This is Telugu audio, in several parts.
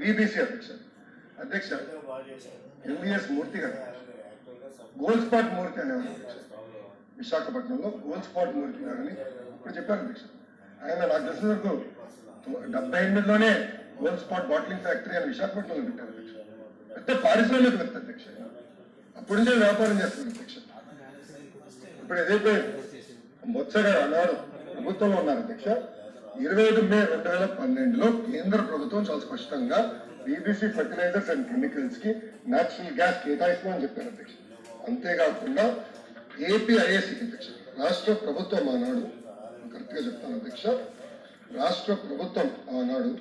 విబిసి అధ్యక్ష అధ్యక్ష ఎంబీఎస్ మూర్తి గారు గోల్డ్ స్పాట్ మూర్తి అనేవారు అధ్యక్ష. విశాఖపట్నంలో గోల్డ్ స్పాట్ మూర్తి గారని ఇప్పుడు చెప్పారు అధ్యక్ష ఆయన నాకు తెలిసిన వరకు డెబ్బై ఎనిమిదిలోనే గోల్డ్ స్పాట్ బాటిలింగ్ ఫ్యాక్టరీ అని విశాఖపట్నంలో పెట్టారు అధ్యక్ష పెద్ద పారిశ్రామికవేత్త అధ్యక్ష అప్పటి నుంచే వ్యాపారం చేస్తున్నారు అధ్యక్ష ఇప్పుడు ఏదైతే బొత్స గారు అన్నాడు ప్రభుత్వంలో ఉన్నారు అధ్యక్ష ఇరవై ఐదు మే రెండు వేల పన్నెండులో కేంద్ర ప్రభుత్వం చాలా స్పష్టంగా బీబీసీ ఫర్టిలైజర్స్ అండ్ కెమికల్స్ కి నేచురల్ గ్యాస్ కేటాయిస్తామని చెప్పారు అధ్యక్ష అంతేకాకుండా ఏపీఐఎస్సి అధ్యక్ష రాష్ట్ర ప్రభుత్వం ఆనాడు కరెక్ట్ గా చెప్తాను అధ్యక్ష రాష్ట్ర ప్రభుత్వం ఆనాడు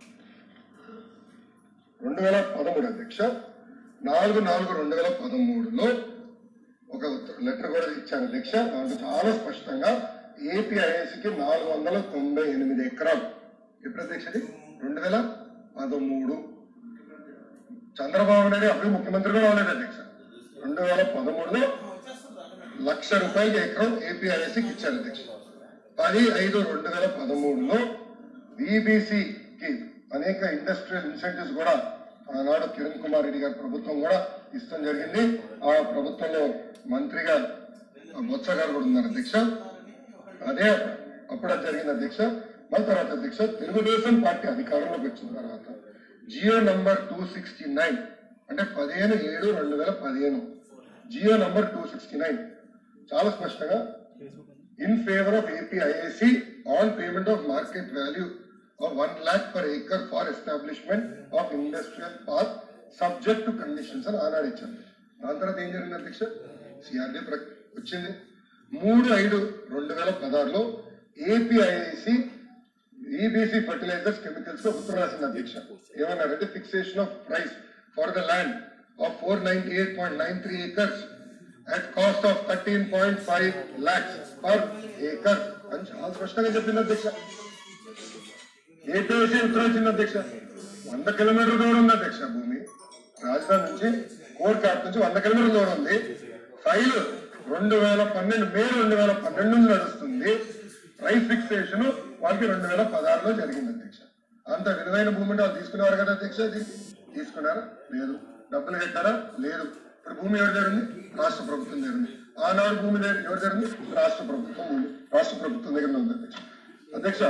రెండు వేల పదమూడు అధ్యక్ష నాలుగు నాలుగు రెండు వేల పదమూడులో ఒక లెటర్ కూడా ఇచ్చారు అధ్యక్ష దాంట్లో చాలా స్పష్టంగా ఏపీఐఎస్కి నాలుగు వందల తొంభై ఎనిమిది ఎకరాలు ఎప్పుడు అధ్యక్షది రెండు వేల పదమూడు చంద్రబాబు నాయుడు అప్పుడు ముఖ్యమంత్రి కూడా అవ్వలేదు అధ్యక్ష రెండు వేల పదమూడులో లక్ష రూపాయలకి ఎకరం ఏపీఐఎస్కి ఇచ్చారు అధ్యక్ష పది ఐదు రెండు వేల పదమూడులో బీబీసీకి అనేక ఇండస్ట్రియల్ ఇన్సెంటివ్స్ కూడా ఆనాడు కిరణ్ కుమార్ రెడ్డి గారి ప్రభుత్వం కూడా ఇష్టం జరిగింది ఆ ప్రభుత్వంలో మంత్రిగా బొత్స గారు కూడా ఉన్నారు అధ్యక్ష అదే అప్పుడు అది జరిగింది అధ్యక్ష మళ్ళీ తర్వాత అధ్యక్ష తెలుగుదేశం పార్టీ అధికారంలోకి వచ్చిన తర్వాత G O number two sixty nine అంటే పదిహేను ఏడు రెండు వేల పదిహేను G O number two sixty nine చాలా స్పష్టంగా in favor of APIAC on payment of market value of 1 lakh per acre for establishment of industrial park subject to conditions అని ఆనాడు ఇచ్చారు దాని తర్వాత ఏం జరిగింది అధ్యక్ష సిఆర్డీ వచ్చింది మూడు ఐదు రెండు వేల పదహారులో ఏపీఐఐసి ఈబీసీ ఫర్టిలైజర్స్ కెమికల్స్ లో ఉత్తరం రాసింది అధ్యక్ష ఏమన్నారంటే fixation of price for the land of four ninety eight point nine three acres at cost of 13.5 lakhs per acre అని చాలా స్పష్టంగా చెప్పింది అధ్యక్ష ఏపీఎస్సీ ఉత్తరం వచ్చింది అధ్యక్ష వంద కిలోమీటర్ల దూరం ఉంది అధ్యక్ష భూమి రాజధాని నుంచి కోర్ క్యాప్ నుంచి వంద కిలోమీటర్ల దూరం ఉంది ఫైల్ రెండు వేల పన్నెండు మే రెండు వేల పన్నెండు నుంచి నడుస్తుంది ప్రైస్ ఫిక్సేషన్ వాళ్ళకి రెండు వేల పదహారులో జరిగింది అధ్యక్ష అంత విలువైన భూమి అంటే వాళ్ళు తీసుకునేవారు కదా అధ్యక్ష ఇది తీసుకున్నారా లేదు డబ్బులు కట్టారా లేదు ఇప్పుడు భూమి ఎవరి దగ్గర ఉంది రాష్ట్ర ప్రభుత్వం దగ్గర ఉంది ఆనాడు భూమి దగ్గర ఎవరి దగ్గర ఉంది రాష్ట్ర ప్రభుత్వం భూమి రాష్ట్ర ప్రభుత్వం దగ్గర ఉంది అధ్యక్ష అధ్యక్ష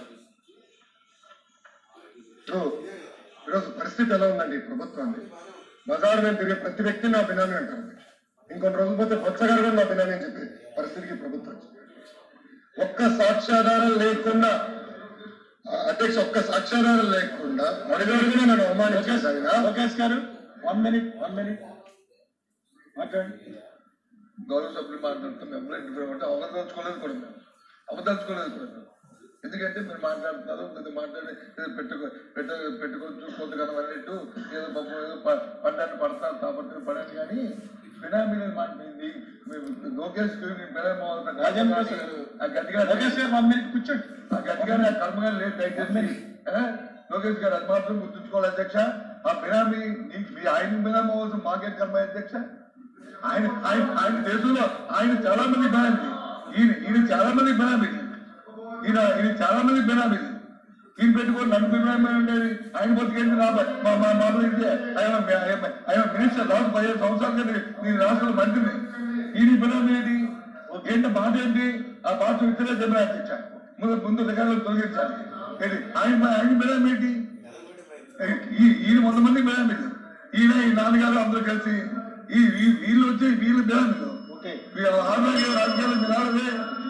ఇప్పుడు ఈరోజు పరిస్థితి ఎలా ఉందండి ఈ ప్రభుత్వాన్ని బజార్ మీద తిరిగే ప్రతి వ్యక్తి నా బినామీ అంటారు అధ్యక్ష. ఇంకొన్ని రోజులు పోతే బొత్స గారు కూడా నా బినామీ అని చెప్పి పరిస్థితికి ప్రభుత్వం వచ్చింది. ఒక్క సాక్ష్యాధారం లేకుండా ఆ, అధ్యక్ష ఒక్క సాక్ష్యాధారం లేకుండా అడిగడుగునే నన్ను అవమానించేసి ఆయన లోకేష్ గారు వన్ మినిట్ వన్ మినిట్ మాట్లాడండి గౌరవ సభ్యులు మాట్లాడుతూ మేము ఇంటర్వ్యూ అంటే అవదలుచుకోలేదు కూడా మేము అవదలుచుకోలేదు కూడా మేము ఎందుకంటే మీరు మాట్లాడుతున్నారు మీరు మాట్లాడి ఏదో పెట్టుకో పెట్ట పెట్టుకోవచ్చు కొంతకాలం అన్నట్టు ఏదో పాపం ఏదో ప- పడ్డాన్ని పడతారు కాబట్టి పడాను కానీ బినామీలు మాట్లాడింది లోకేష్ బినామీ రాజేంద్ర ప్రసాద్ గారు. ఆ గట్టిగా లోకేష్ గారు వన్ మినిట్ కూర్చోండి ఆ గట్టిగా నా కర్మగా లేదు దయచేసి ఆ? లోకేష్ గారు అది మాత్రం గుర్తుంచుకోవాలి అధ్యక్ష ఆ బినామీ నీ- మీ ఆయన బినామీ అవ్వాల్సిన మాకే కర్మ అధ్యక్ష ఆయన ఆయన ఆయన దేశంలో ఆయన చాలా మంది బినామీ ఈయన ఈయన చాలా మంది బినామీ ఈయన ఈయన చాలా మంది బినామీ ఈయన పెట్టుకొని నన్ను బినామీ ఉండేది ఆయన బతికేంది నా బ- మా మా మామూలు ఇదే ఆయన ఆయన- ఆయన మినిస్టర్ రాజు పదిహేను సంవత్సరాలు కింద నేను రాష్ట్రంలో మంత్రిని ఈయన బినామీ ఏంటి ఏంటి బాధ ఏంటి ఆ బాధ ఇతరే చెప్పిన అధ్యక్ష ముందు ముందు అధికారులు తొలగించాలి ఏంటి ఆయన ఆయన బినామీ ఏంటి ఈ- ఈయన వంద మంది బినామీలు ఈయన ఈ నాన్నగారు అందరూ కలిసి ఈ ఈ- వీళ్ళు వచ్చి వీళ్ళు బినామీలు ఓకే వీళ్ళ ఆరోగ్య రాజకీయాలు బినామీ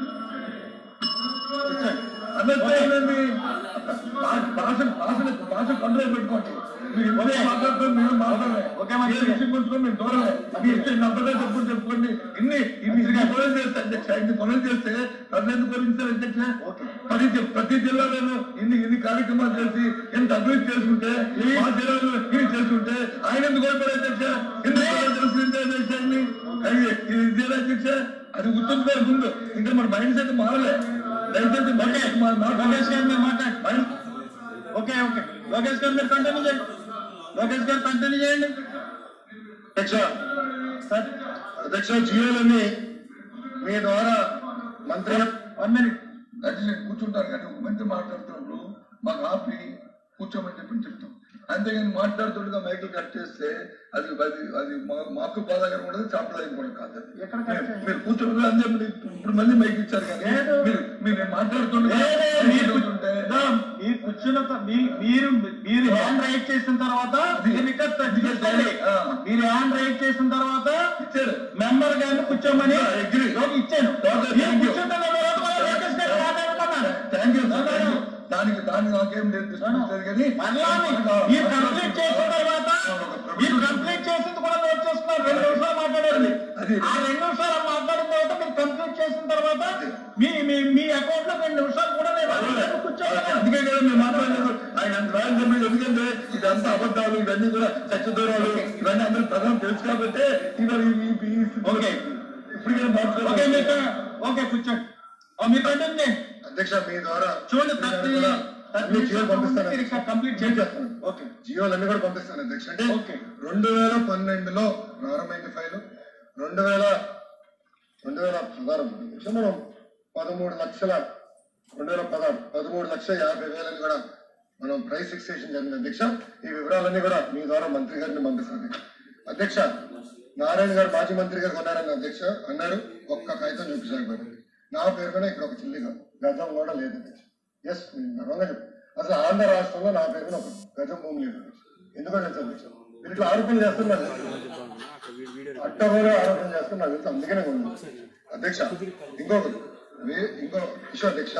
అన్నట్టు భాష భాష భాష కంట్రోల్ పెట్టుకోండి మీరు ఇప్పుడే మాట్లాడుతూ మీరు మాట్లాడలే ఓకే, మంచిది. ఏ విషయం గురించి మీరు దూరలే మీ ఇష్టం నమ్మకం చెప్పుకుని చెప్పుకోండి ఇన్ని ఇన్ని ఇన్ని పనులు చేస్తే అధ్యక్ష ఇన్ని పనులు చేస్తే ప్రజలు ఎందుకు గురించారు అధ్యక్ష ఓకే. ప్రతి జి- ప్రతి జిల్లాలోనూ ఇన్ని ఇన్ని కార్యక్రమాలు చేసి ఎంత అభివృద్ధి చేసుకుంటే మా జిల్లాలో ఇది చేసుకుంటే ఆయన ఎందుకు ఓడిపోయారు అధ్యక్ష ఎందుకు ఓడిపోయారు తెలుసుకుంటే అధ్యక్ష ఆయన్ని? అది ఇది ఇదేనా అధ్యక్ష అది గుర్తుంచుకోవాలి ముందు ఇంకా మన మైండ్ సెట్ మారలే దయచేసి మైండ్ సెట్ మా- మా- లోకేష్ గారు మీరు మాట్లాడండి ఓకే ఓకే లోకేష్ గారు మీరు కంటిన్యూ చేయండి లోకేష్ గారు కంటిన్యూ చేయండి అధ్యక్ష సార్ అధ్యక్ష జియోలన్నీ మీ ద్వారా మంత్రి వన్ మినిట్ దయచేసి నేను కూర్చుంటాను కానీ ఒక మంచి మాట్లాడుతున్నప్పుడు మాకు ఆపి కూర్చోమని చెప్పి చెప్తాం అంతేగాని మాట్లాడుతుండగా మైకులు కట్ చేస్తే అది అది అది మా- మాకు బాధాకరం ఉండదు సాంప్రదాయం కూడా కాదు అది. ఎక్కడ కట్ మీరు- చేయాలి? మీరు కూర్చోండి అని చెప్పి ఇప్పుడు మళ్ళీ మైక్ ఇచ్చారు కానీ లేదు. మీరు మీరు మాట్లాడుతుండగా లేదే, మీరు కూర్చుంటే ఇదో, మీరు కూర్చున్న త- మీ- మీరు మీరు హ్యాండ్ రైట్ చేసిన తర్వాత మీరు ఇక్కడ తగ్గించండి. ఆ. మీరు హ్యాండ్ రైట్ చేసిన తర్వాత ఇచ్చారు మెంబర్ గారిని కూర్చోమని I agree. లోకి ఇచ్చాను Okay, మీరు thank you. కూర్చుంటున్న తర్వాత మళ్ళీ లోకేష్ గారు మాట్లాడుతున్నారు. థ్యాంక్ యూ దానికి దానికి నాకేం లేదు డిస్టర్బెన్స్ కానీ మళ్ళా మీ- మీరు కంప్లీట్ చేసిన తర్వాత మీరు కంప్లీట్ చేసింది కూడా నోట్ చేసుకున్నారు రెండు నిమిషాలు మాట్లాడారు అది- ఆ రెండు నిమిషాలు మాట్లాడిన తర్వాత మీరు కంప్లీట్ చేసిన తర్వాత మీ మీ మీ అకౌంట్ లో రెండు నిమిషాలు కూడా నేను కూర్చోవాలి అందుకే కదా మేము మాట్లాడలేదు ఆయన అంత రాయని చెప్పేది ఎందుకంటే ఇదంతా అబద్ధాలు ఇవన్నీ కూడా చచ్చదూరాలు ఇవన్నీ అందరూ ప్రధానం తెలుసు కాబట్టి ఇవాళ ఈ- ఈ- ఈ- ఓకే. ఇప్పుడు ఓకే మాట్లాడాలి మీకు ఓకే కూర్చోండి ఓ, మీరు కంటిన్యూ చేయండి. అధ్యక్ష మీ ద్వారా చూడండి ప్రతి కూడా ప్రతి అన్ని జియోలు పంపిస్తాను మీరు ఇక్కడ కంప్లీట్ చేయండి ఓకే జియోలన్నీ కూడా పంపిస్తాను అధ్యక్ష అంటే ఓకే. రెండు వేల పన్నెండులో ప్రారంభమైన ఫైలు రెండు వేల రెండు వేల పదహారు అధ్యక్ష మనం పదమూడు లక్షల రెండు వేల పదహారు పదమూడు లక్షల యాభై వేలని కూడా మనం ప్రైస్ ఫిక్సేషన్ జరిగింది అధ్యక్ష ఈ వివరాలన్నీ కూడా మీ ద్వారా మంత్రి గారిని పంపిస్తాను అధ్యక్ష నారాయణ గారు మాజీ మంత్రి గారు కొన్నారన్న అధ్యక్ష అన్నారు ఒక్క కాగితం చూపించలేకపోయారు నా పేరు మీద ఇక్కడ ఒక చిల్లి గజం కూడా లేదు అధ్యక్ష ఎస్ నేను గర్వంగా చెప్పు అసలు ఆంధ్ర రాష్ట్రంలో నా పేరు మీద ఒక గజం భూమి లేదు అధ్యక్ష ఎందుకంటే తెలుసా అధ్యక్ష మీరు ఇట్లా ఆరోపణలు చేస్తున్నారు అట్టగోలు ఆరోపణ చేస్తున్నారు నాకు తెలుసు అందుకనే ఉంది అధ్యక్ష ఇంకొకటి వే- ఇంకో విషయం అధ్యక్ష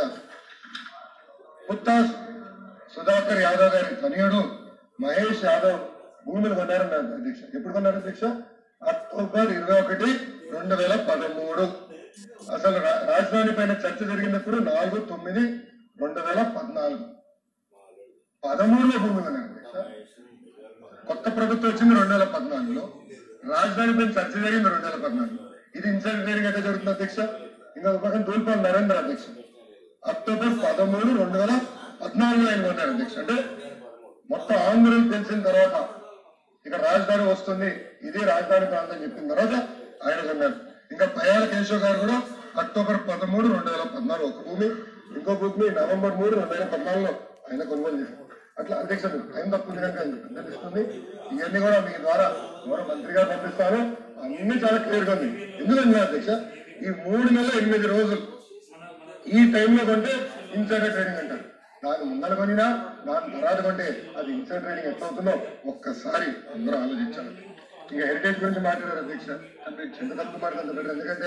పుత్తా సుధాకర్ యాదవ్ గారి తనయుడు మహేష్ యాదవ్ భూములు కొన్నారన్నారు అధ్యక్ష ఎప్పుడు కొన్నారు అధ్యక్ష అక్టోబర్ ఇరవై ఒకటి రెండు వేల పదమూడు అసలు రా- రాజధాని పైన చర్చ జరిగినప్పుడు నాలుగు తొమ్మిది రెండు వేల పద్నాలుగు పదమూడులో భూమి కొన్నారు అధ్యక్ష కొత్త ప్రభుత్వం వచ్చింది రెండు వేల పద్నాలుగులో రాజధాని పైన చర్చ జరిగింది రెండు వేల పద్నాలుగు ఇది ఇన్సైడ్ ట్రేడింగ్ ఎక్కడ జరుగుతుంది అధ్యక్ష ఇంకా ఒక పక్కన దూల్పాల్ నరేంద్ర అధ్యక్ష అక్టోబర్ పదమూడు రెండు వేల పద్నాలుగులో ఆయన కొన్నారు అధ్యక్ష అంటే మొత్తం ఆంధ్రులకు తెలిసిన తర్వాత ఇక్కడ రాజధాని వస్తుంది ఇది రాజధాని ప్రాంతం చెప్పిన తర్వాత ఆయన కొన్నారు ఇంకా పయాల కేశవ్ గారు కూడా అక్టోబర్ పదమూడు రెండు వేల పద్నాలుగు ఒక భూమి ఇంకో భూమి నవంబర్ మూడు రెండు వేల పద్నాలుగులో ఆయన కొనుగోలు చేశారు అట్లా అధ్యక్ష టైం తప్పుంది కనుక తెలుస్తుంది ఇవన్నీ కూడా మీ ద్వారా ఎవరో మంత్రి గారు పంపిస్తారు అన్ని చాలా క్లియర్ గా ఉంది ఎందుకంటే అధ్యక్ష ఈ మూడు నెలల ఎనిమిది రోజులు ఈ టైంలో కొంటే ఇన్సైడర్ ట్రేడింగ్ అంటారు దాని ముందర కొనినా దాని తర్వాత కొంటే అది ఇన్సైడ్ ట్రేడింగ్ ఎట్లా అవుతుందో ఒక్కసారి అందరూ ఆలోచించాలి ఇంకా హెరిటేజ్ గురించి మాట్లాడారు అధ్యక్ష ఎంత తప్పు మాట అంత బెటర్ ఎందుకంటే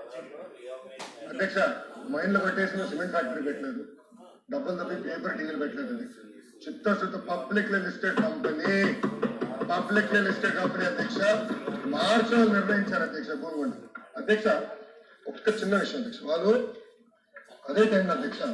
అధ్యక్ష మైండ్లో కొట్టేసిన సిమెంట్ ఫ్యాక్టరీ పెట్టలేదు డబ్బులు తప్పి పేపర్ డీజిల్ పెట్టలేదు అధ్యక్ష చిత్తశుద్ధ public listed company public listed company అధ్యక్ష మార్చాలని నిర్ణయించారు అధ్యక్ష భూమి కొని. అధ్యక్ష ఒక్క చిన్న విషయం అధ్యక్ష వాళ్ళు అదే టైంలో అధ్యక్ష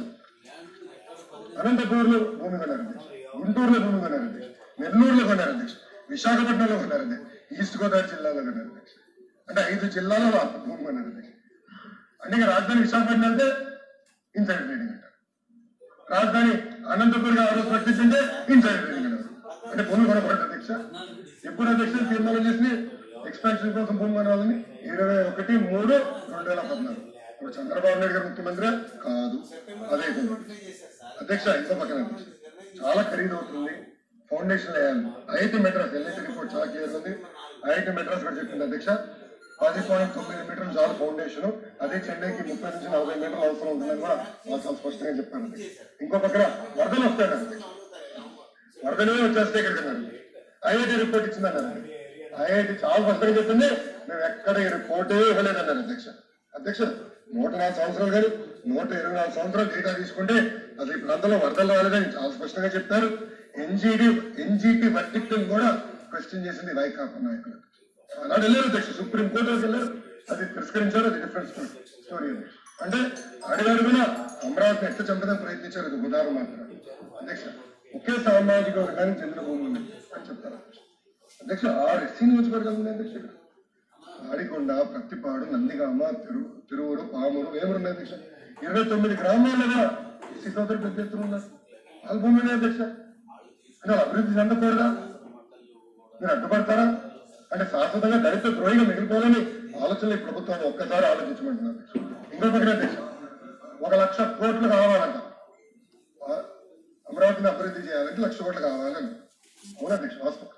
అనంతపూర్లో భూమి కొన్నారు అధ్యక్ష గుంటూరులో భూమి కొన్నారు అధ్యక్ష నెల్లూరులో కొన్నారు అధ్యక్ష విశాఖపట్నంలో కొన్నారు అధ్యక్ష ఈస్ట్ గోదావరి జిల్లాలో కొన్నారు అధ్యక్ష అంటే ఐదు జిల్లాలలో వాళ్ళు భూమి కొన్నారు అధ్యక్ష అంటే ఇక రాజధాని విశాఖపట్నం అంటే ఇన్సైడ్ ట్రేడింగ్ అంటారు రాజధాని అనంతపూర్ ఆ రోజు ప్రకటించింటే ఇన్సైడ్ ట్రేడింగ్ అన్నారు అంటే భూమి కొనకూడదు అధ్యక్ష ఎప్పుడు అధ్యక్ష తీర్మానం చేసి ఎక్స్పాన్షన్ కోసం భూమి కొనాలని ఇరవై ఒకటి మూడు రెండు వేల పద్నాలుగు ఇప్పుడు చంద్రబాబు నాయుడు గారు ముఖ్యమంత్రి కాదు అదే భూమి. అధ్యక్ష ఇంకో పక్కన అధ్యక్ష చాలా ఖరీదు అవుతుంది ఫౌండేషన్ వేయాలి ఐఐటి మెడ్రాస్ ఎల్ఐటి రిపోర్ట్ చాలా క్లియర్ ఉంది ఐఐటి మెడ్రాస్ కూడా చెప్పింది అధ్యక్ష పది పాయింట్ తొమ్మిది మీటర్లు చాలు ఫౌండేషన్ అదే చెన్నైకి ముప్పై నుంచి నలభై మీటర్లు అవసరం ఉంటుందని కూడా వాళ్ళు చాలా స్పష్టంగా చెప్పారు అధ్యక్ష. ఇంకో పక్కన వరదలు వస్తాయి అధ్యక్ష వరదలే వచ్చేస్తే ఇక్కడికి అన్నారు ఐఐటి రిపోర్ట్ ఇచ్చిందన్నారు ఐఐటి చాలా స్పష్టంగా చెప్పింది మేము ఎక్కడ ఈ రిపోర్టే ఇవ్వలేదన్నారు అధ్యక్ష అధ్యక్ష నూట నాలుగు సంవత్సరాలు కానీ నూట ఇరవై నాలుగు సంవత్సరాలు డేటా తీసుకుంటే అసలు ఈ ప్రాంతంలో వరదలు రాలేదని చాలా స్పష్టంగా చెప్పారు ఎన్జిడి ఎన్జిటి వర్టిక్టం కూడా క్వశ్చన్ చేసింది వైకాపా నాయకులు అలాంటి వెళ్ళారు అధ్యక్ష సుప్రీం కోర్టు వరకు వెళ్ళారు అది తిరస్కరించారు అది డిఫరెంట్ స్టోరీ అది. అంటే అడుగడుగున అమరావతిని ఎట్లా చంపడానికి ప్రయత్నించారు ఇది ఉదాహరణ మాత్రం అధ్యక్ష ఒకే సామాజిక వర్గానికి చెందిన భూమి ఉంది అని చెప్తారు అధ్యక్ష ఆరు ఎస్సీ నియోజకవర్గాలు ఉన్నాయి అధ్యక్ష ఇక్కడ. ఆడికొండ ప్రత్తిపాడు నందిగామ తిరు తిరువురు పామూరు వేమూరు ఉన్నాయి అధ్యక్ష ఇరవై తొమ్మిది గ్రామాలుగా ఎస్సీ సోదరులు పెద్ద ఎత్తున ఉన్నారు వాళ్ళ భూమి ఉన్నాయి అధ్యక్ష అంటే వాళ్ళ అభివృద్ధి చెందకూడదా మీరు అడ్డుపడతారా అంటే శాశ్వతంగా దళిత ద్రోహిగా మిగిలిపోవాలని ఆలోచనలు ఈ ప్రభుత్వాన్ని ఒక్కసారి ఆలోచించమంటున్నారు అధ్యక్ష. ఇంకో పక్కన అధ్యక్ష ఒక లక్ష కోట్లు కావాలంట ఆ, అమరావతిని అభివృద్ధి చేయాలంటే లక్ష కోట్లు కావాలని అవునా అధ్యక్ష వాస్తవం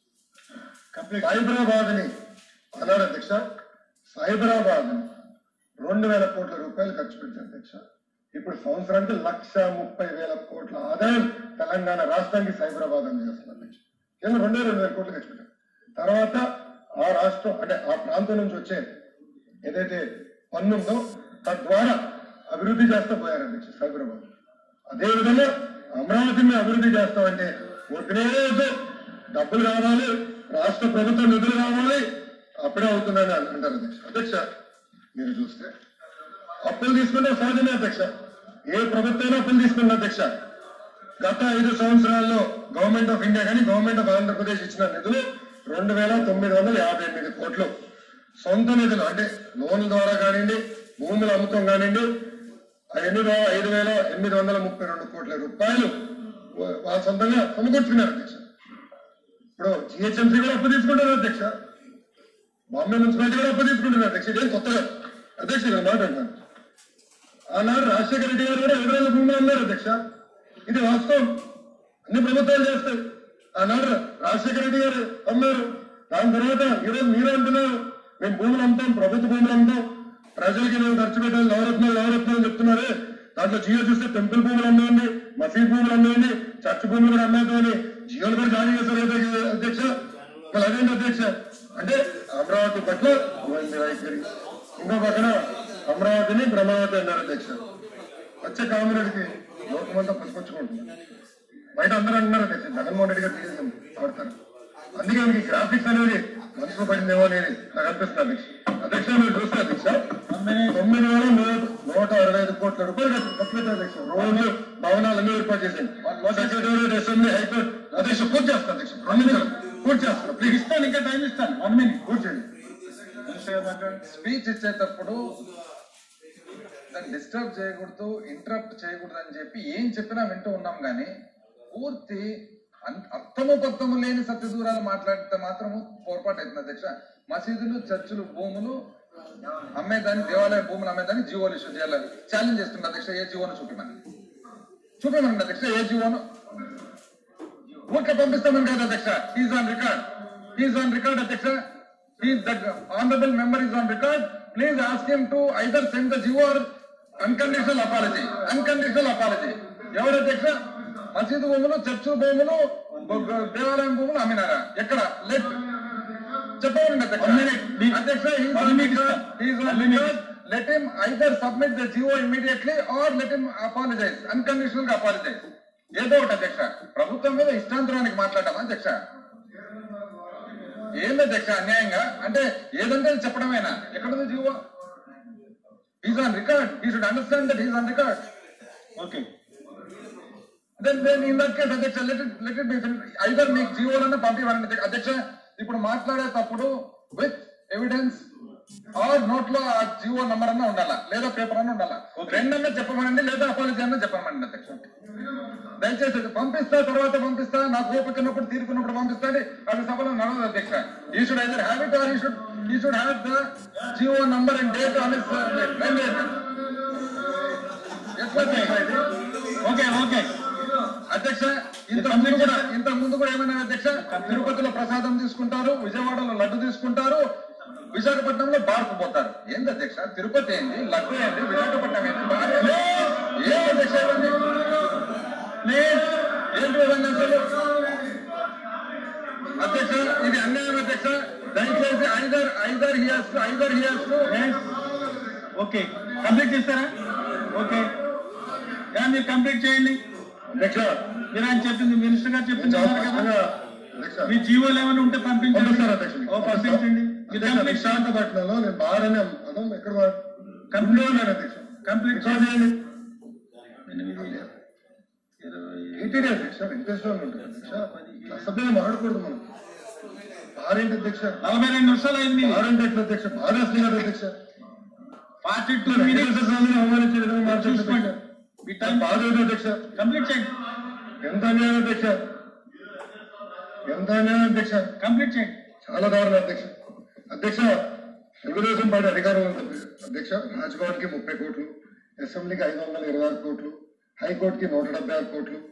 సైబరాబాద్ ని అన్నాడు అధ్యక్ష సైబరాబాద్ రెండు వేల కోట్ల రూపాయలు ఖర్చు పెట్టారు అధ్యక్ష ఇప్పుడు సంవత్సరానికి లక్ష ముప్పై వేల కోట్ల ఆదాయం తెలంగాణ రాష్ట్రానికి సైబరాబాద్ అందజేస్తుంది అధ్యక్ష కేవలం రెండే రెండు వేల కోట్లు ఖర్చు పెట్టారు తర్వాత ఆ రాష్ట్రం అంటే ఆ ప్రాంతం నుంచి వచ్చే ఏదైతే పన్నుందో తద్వారా అభివృద్ధి చేస్తూ పోయారు అధ్యక్ష సైబరాబాద్ అదేవిధంగా అమరావతిని అభివృద్ధి చేస్తామంటే ఒకటే రోజు డబ్బులు కావాలి రాష్ట్ర ప్రభుత్వ నిధులు కావాలి అప్పుడే అవుతుందని అంటారు అధ్యక్ష అధ్యక్ష మీరు చూస్తే అప్పులు తీసుకుంటే సహజమే అధ్యక్ష ఏ ప్రభుత్వం అప్పులు తీసుకున్న అధ్యక్ష గత ఐదు సంవత్సరాల్లో గవర్నమెంట్ ఆఫ్ ఇండియా కానీ గవర్నమెంట్ ఆఫ్ ఆంధ్రప్రదేశ్ ఇచ్చిన నిధులు రెండు వేల తొమ్మిది వందల యాభై ఎనిమిది కోట్లు సొంత నిధులు అంటే లోన్ల ద్వారా కానివ్వండి భూముల అమ్మకం కానివ్వండి ఎనిమిది ఐదు వేల ఎనిమిది వందల ముప్పై రెండు కోట్ల రూపాయలు వా- వాళ్ళ సొంతంగా సమకూర్చుకున్నారు అధ్యక్ష ఇప్పుడు జిహెచ్ఎంసీ కూడా అప్పు తీసుకుంటారు అధ్యక్ష బాంబే మున్సిపాలిటీ కూడా అప్పు తీసుకుంటున్నారు అధ్యక్ష ఇదేం కొత్తగా అధ్యక్ష ఇది మాట అంటాను ఆనాడు రాజశేఖర రెడ్డి గారు కూడా ఎదురైన భూములు అన్నారు అధ్యక్ష ఇది వాస్తవం అన్ని ప్రభుత్వాలు చేస్తాయి ఆనాడు రాజశేఖర రెడ్డి గారు అన్నారు దాని తర్వాత ఈరోజు మీరు అంటున్నారు మేము భూములు అమ్ముతాం ప్రభుత్వ భూములు అమ్ముతాం ప్రజలకి మేము ఖర్చు పెట్టాలి నవరత్నాలు నవరత్నాలు చెప్తున్నారే దాంట్లో జియో చూస్తే టెంపుల్ భూములు అమ్మేయండి మసీద్ భూములు అమ్మేయండి చర్చ్ భూములు కూడా అమ్మేద్దామని జియోలు కూడా జారీ చేశారు కదా అధ్యక్ష మరి అదేంటి అధ్యక్ష అంటే అమరావతి పట్ల ఇవ్వండి వైఖరి ఇంకో పక్కన అమరావతిని బ్రహ్మావతి అన్నారు అధ్యక్ష వచ్చే కామరెడ్డికి లోకమంతా పుష్పించుకుంటుంది బయట అందరూ అంటున్నారు అధ్యక్ష జగన్మోహన్ రెడ్డి గారు తెలియదు ఆడతారు అందుకే మీకు గ్రాఫిక్స్ అనేది మనసులో పడిందేమో అనేది నాకు అనిపిస్తుంది అధ్యక్ష అధ్యక్ష మీరు చూస్తే అధ్యక్ష తొమ్మిది వేల నూట నూట అరవై ఐదు కోట్ల రూపాయలు ఖర్చు ఖర్చు పెట్టారు అధ్యక్ష రోడ్లు భవనాలు అన్ని ఏర్పాటు చేసింది సెక్రటరీ అసెంబ్లీ హైకోర్టు అధ్యక్ష పూర్తి చేస్తాను అధ్యక్ష రెండు నిమిషాలు పూర్తి చేస్తాను ప్లీజ్ ఇస్తాను ఇంకా టైం ఇస్తాను వన్ మినిట్ పూర్తి చేయండి స్పీచ్ ఇచ్చేటప్పుడు దాన్ని డిస్టర్బ్ చేయకూడదు ఇంటరప్ట్ చేయకూడదు అని చెప్పి ఏం చెప్పినా వింటూ ఉన్నాం కానీ పూర్తి అన్- అర్థము పర్థము లేని సత్యదూరాలు మాట్లాడితే మాత్రము పొరపాటు అవుతుంది అధ్యక్ష మసీదులు చర్చిలు భూములు అమ్మేదాన్ని దేవాలయ భూములు అమ్మేదాన్ని జీవోలు ఇష్యూ చేయాలి ఛాలెంజ్ చేస్తుంది అధ్యక్ష ఏ జీవోను చూపిమని చూపిమనండి అధ్యక్ష ఏ జీవోను ఊరికే పంపిస్తామని కాదు అధ్యక్ష is on record is on record అధ్యక్ష is the honourable member is on record please ask him to either send the G O or unconditional apology unconditional apology ఎవరు అధ్యక్ష మసీదు భూములు చర్చ్ భూములు బ- బ- దేవాలయం భూములు అమ్మినారా ఎక్కడ లెట్ చెప్పండి అధ్యక్ష అధ్యక్ష is on record let him either submit the GO immediately or let him apologise unconditional గా అపాలజైజ్ ఏదో ఒకటి అధ్యక్ష ప్రభుత్వం మీద ఇష్టాంతరానికి మాట్లాడమా అధ్యక్ష ఏంది అధ్యక్ష అన్యాయంగా అంటే ఏదంటే అది చెప్పడమేనా ఎక్కడుంది GO is on record he should understand that is on record okay then then in that case అధ్యక్ష let it let it be either మీకు జీవోలన్నా పంపివ్వండి అధ్యక్ష ఇప్పుడు మాట్లాడేటప్పుడు విత్ ఎవిడెన్స్ ఆర్ నోట్ లో ఆ జీవో నంబర్ అన్నా ఉండాలా లేదా పేపర్ అన్నా ఉండాలా రెండన్నా చెప్పమనండి లేదా అపాలజీ అన్నా చెప్పమనండి అధ్యక్ష దయచేసి అది పంపిస్తా తర్వాత పంపిస్తా నాకు ఓపిక ఉన్నప్పుడు తీరుకున్నప్పుడు పంపిస్తాండి అది సభలో నడవదు అధ్యక్ష he should either have it or he should he should have the GO number and date on is ఎట్లా అధ్యక్ష ఇది ఓకే ఓకే అధ్యక్ష ఇంత ముందు కూడా ఇంత ముందు కూడా ఏమైనా అధ్యక్ష తిరుపతిలో ప్రసాదం తీసుకుంటారు విజయవాడలో లడ్డు తీసుకుంటారు విశాఖపట్నంలో బార్కు పోతారు ఏంది అధ్యక్ష తిరుపతి ఏంది లడ్డు ఏంది విశాఖపట్నం ఏంది బార్ ఏంది? ఏంది అధ్యక్ష ఇవన్నీ ప్లీజ్ ఏంటి విధంగా అసలు అధ్యక్ష ఇది అన్యాయం అధ్యక్ష దయచేసి either either here's either here's okay complete చేస్తారా ఓకే యా, మీరు కంప్లీట్ చేయండి అధ్యక్ష మీరు ఆయన చెప్పింది మినిస్టర్ గారు నేను చెప్పింది చాలా అన్నారు కదా స్పష్టంగా అధ్యక్ష మీ జీవోలు ఏమైనా ఉంటే పంపించండి పంపిస్తారు అధ్యక్ష ఓ పంపించండి మీరు అధ్యక్ష, కంప్లీట్ విశాఖపట్నంలో నేను బాగానే పదం ఎక్కడ వాడు కంప్లీట్ ఉన్నాను అధ్యక్ష కంప్లీట్ రికార్డ్ చేయండి ఎనిమిది ఇరవై ఈటీడీ అధ్యక్ష వెంకటేశ్వర ఉంటుంది అధ్యక్ష అసభ్యంగా మాట్లాడకూడదు మనం ఆరేంటి అధ్యక్ష నలభై రెండు నిమిషాలు అయింది ఆరేంటి ఎట్లా అధ్యక్ష బాగా అసలు కాదు అధ్యక్ష ఫార్టీ టూ వెంకటేశ్వర మినిట్స్ స్వామిని అవమానించే విధంగా మాట్లాడుతుంది చూసుకోండి మీ టైం బాధ లేదు అధ్యక్ష కంప్లీట్ చేయండి ఎంత అన్యాయం అధ్యక్ష ఎంత అన్యాయం అధ్యక్ష కంప్లీట్ చేయండి చాలా దారుణం అధ్యక్ష అధ్యక్ష తెలుగుదేశం పార్టీ అధికారంలో ఉంది అధ్యక్ష రాజ్భవన్కి ముప్పై కోట్లు అసెంబ్లీకి ఐదు వందల ఇరవై ఆరు కోట్లు హైకోర్టుకి నూట డెబ్బై ఆరు కోట్లు